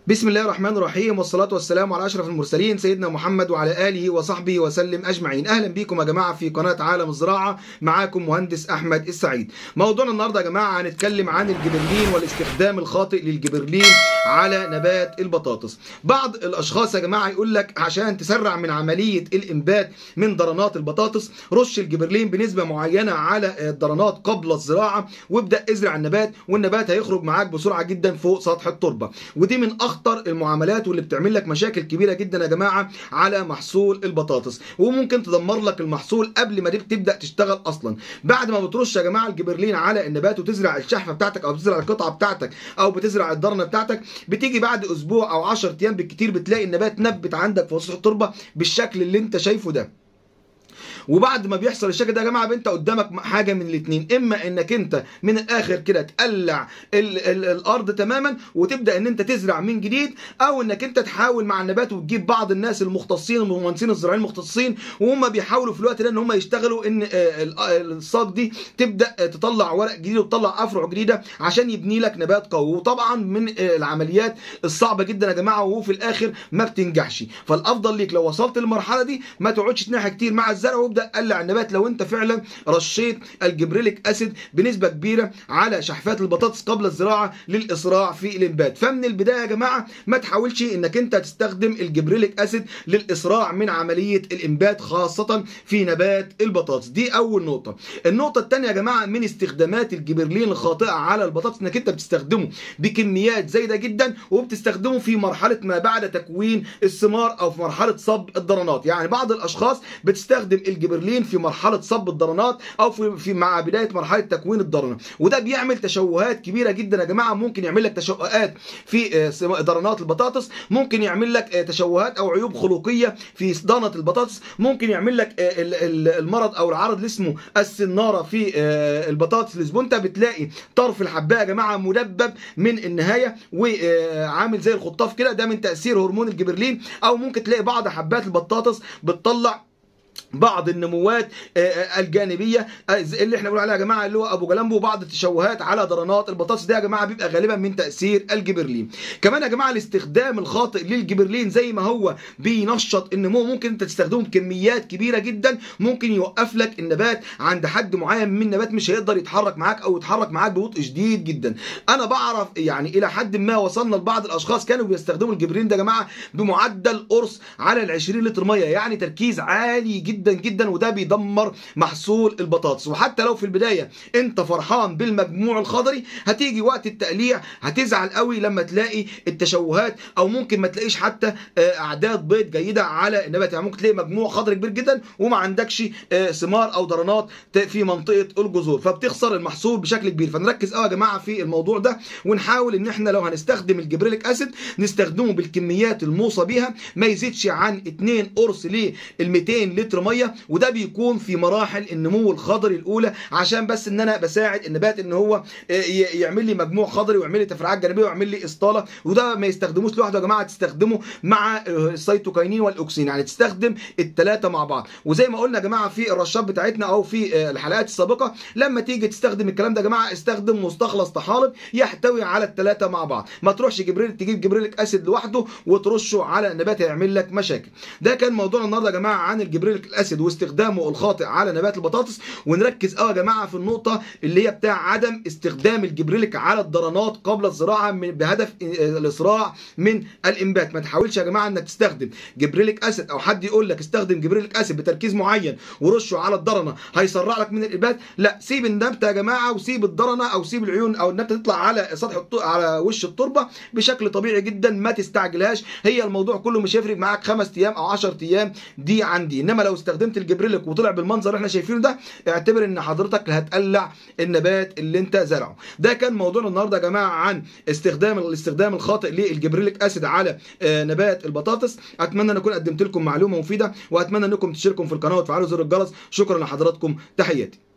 بسم الله الرحمن الرحيم والصلاة والسلام على أشرف المرسلين سيدنا محمد وعلى آله وصحبه وسلم أجمعين أهلا بكم يا جماعة في قناة عالم الزراعة معاكم مهندس أحمد السعيد موضوعنا النهاردة يا جماعة هنتكلم عن الجبرلين والاستخدام الخاطئ للجبرلين على نبات البطاطس بعض الأشخاص يا جماعة يقول لك عشان تسرع من عملية الإنبات من ضرنات البطاطس رش الجبرلين بنسبة معينة على الضرنات قبل الزراعة وابدأ ازرع النبات والنبات هيخرج معاك بسرعة جدا فوق سطح التربة ودي من اخطر المعاملات واللي بتعمل لك مشاكل كبيره جدا يا جماعه على محصول البطاطس وممكن تدمر لك المحصول قبل ما تبدا تشتغل اصلا بعد ما بترش يا جماعه الجبرلين على النبات وتزرع الشحفه بتاعتك او بتزرع القطعه بتاعتك او بتزرع الضرنه بتاعتك بتيجي بعد اسبوع او 10 ايام بالكتير بتلاقي النبات نبت عندك في سطح التربه بالشكل اللي انت شايفه ده وبعد ما بيحصل الشكل ده يا جماعه انت قدامك حاجه من الاثنين اما انك انت من الاخر كده تقلع ال ال الارض تماما وتبدا ان انت تزرع من جديد او انك انت تحاول مع النبات وتجيب بعض الناس المختصين المهندسين الزراعيين المختصين وهم بيحاولوا في الوقت ده ان هم يشتغلوا ان الساق دي تبدا تطلع ورق جديد وتطلع افرع جديده عشان يبني لك نبات قوي وطبعا من العمليات الصعبه جدا يا جماعه وفي الاخر ما بتنجحش فالافضل ليك لو وصلت للمرحله دي ما تقعدش تنحى كتير مع الزرع وابدا قلع النبات لو انت فعلا رشيت الجبريليك اسيد بنسبه كبيره على شحفات البطاطس قبل الزراعه للاسراع في الانبات فمن البدايه يا جماعه ما تحاولش انك انت تستخدم الجبريليك اسيد للاسراع من عمليه الانبات خاصه في نبات البطاطس دي اول نقطه النقطه الثانيه يا جماعه من استخدامات الجبرلين الخاطئه على البطاطس انك انت بتستخدمه بكميات زايده جدا وبتستخدمه في مرحله ما بعد تكوين الثمار او في مرحله صب الضرنات يعني بعض الاشخاص بتستخدم الجبرلين في مرحله صب الضرنات او في, في مع بدايه مرحله تكوين الضرنه وده بيعمل تشوهات كبيره جدا يا جماعه ممكن يعمل لك تشوهات في ضرنات البطاطس ممكن يعمل لك تشوهات او عيوب خلقيه في صدانه البطاطس ممكن يعمل لك المرض او العرض اللي اسمه السناره في البطاطس الاسبونتا بتلاقي طرف الحبايه يا جماعه مدبب من النهايه وعامل زي الخطاف كده ده من تاثير هرمون الجبرلين او ممكن تلاقي بعض حبات البطاطس بتطلع بعض النموات الجانبيه اللي احنا بنقول عليها يا جماعه اللي هو ابو جلامبو وبعض التشوهات على ضرنات البطاطس ده يا جماعه بيبقى غالبا من تاثير الجبرلين كمان يا جماعه الاستخدام الخاطئ للجبرلين زي ما هو بينشط النمو ممكن انت تستخدمه بكميات كبيره جدا ممكن يوقف لك النبات عند حد معين من النبات مش هيقدر يتحرك معاك او يتحرك معاك ببطء شديد جدا انا بعرف يعني الى حد ما وصلنا لبعض الاشخاص كانوا بيستخدموا الجبرلين ده يا جماعه بمعدل قرص على ال 20 لتر ميه يعني تركيز عالي جدا جدا وده بيدمر محصول البطاطس وحتى لو في البدايه انت فرحان بالمجموع الخضري هتيجي وقت التقليع هتزعل قوي لما تلاقي التشوهات او ممكن ما تلاقيش حتى اعداد بيض جيده على النبات يعني ممكن تلاقي مجموع خضري كبير جدا وما عندكش ثمار او ضرنات في منطقه الجذور فبتخسر المحصول بشكل كبير فنركز قوي يا جماعه في الموضوع ده ونحاول ان احنا لو هنستخدم الجبريليك اسيد نستخدمه بالكميات الموصى بيها ما يزيدش عن 2 قرص لل 200 لتر ميه وده بيكون في مراحل النمو الخضري الاولى عشان بس ان انا بساعد النبات ان هو يعمل لي مجموع خضري ويعمل لي تفريعات جانبيه ويعمل لي اسطاله وده ما يستخدموش لوحده يا جماعه تستخدمه مع السيتوكاينين والاكسين يعني تستخدم الثلاثه مع بعض وزي ما قلنا يا جماعه في الرشات بتاعتنا او في الحلقات السابقه لما تيجي تستخدم الكلام ده يا جماعه استخدم مستخلص طحالب يحتوي على الثلاثه مع بعض ما تروحش جبريل تجيب جبريليك اسيد لوحده وترشه على النبات هيعمل لك مشاكل ده كان موضوعنا النهارده يا جماعه عن الجبريليك الاسيد واستخدامه الخاطئ على نبات البطاطس ونركز قوي يا جماعه في النقطه اللي هي بتاع عدم استخدام الجبريليك على الضرنات قبل الزراعه بهدف الاسراع من الانبات ما تحاولش يا جماعه انك تستخدم جبريليك اسيد او حد يقول لك استخدم جبريليك اسيد بتركيز معين ورشه على الضرنه هيسرع لك من الانبات لا سيب النبته يا جماعه وسيب الضرنه او سيب العيون او النبته تطلع على سطح على وش التربه بشكل طبيعي جدا ما تستعجلهاش هي الموضوع كله مش هيفرق معاك خمس ايام او 10 ايام دي عندي انما لو استخدمت الجبريليك وطلع بالمنظر اللي احنا شايفينه ده اعتبر ان حضرتك هتقلع النبات اللي انت زرعه ده كان موضوعنا النهارده يا جماعه عن استخدام الاستخدام الخاطئ للجبريليك اسيد على نبات البطاطس اتمنى ان اكون قدمت لكم معلومه مفيده واتمنى انكم تشتركوا في القناه وتفعلوا زر الجرس شكرا لحضراتكم تحياتي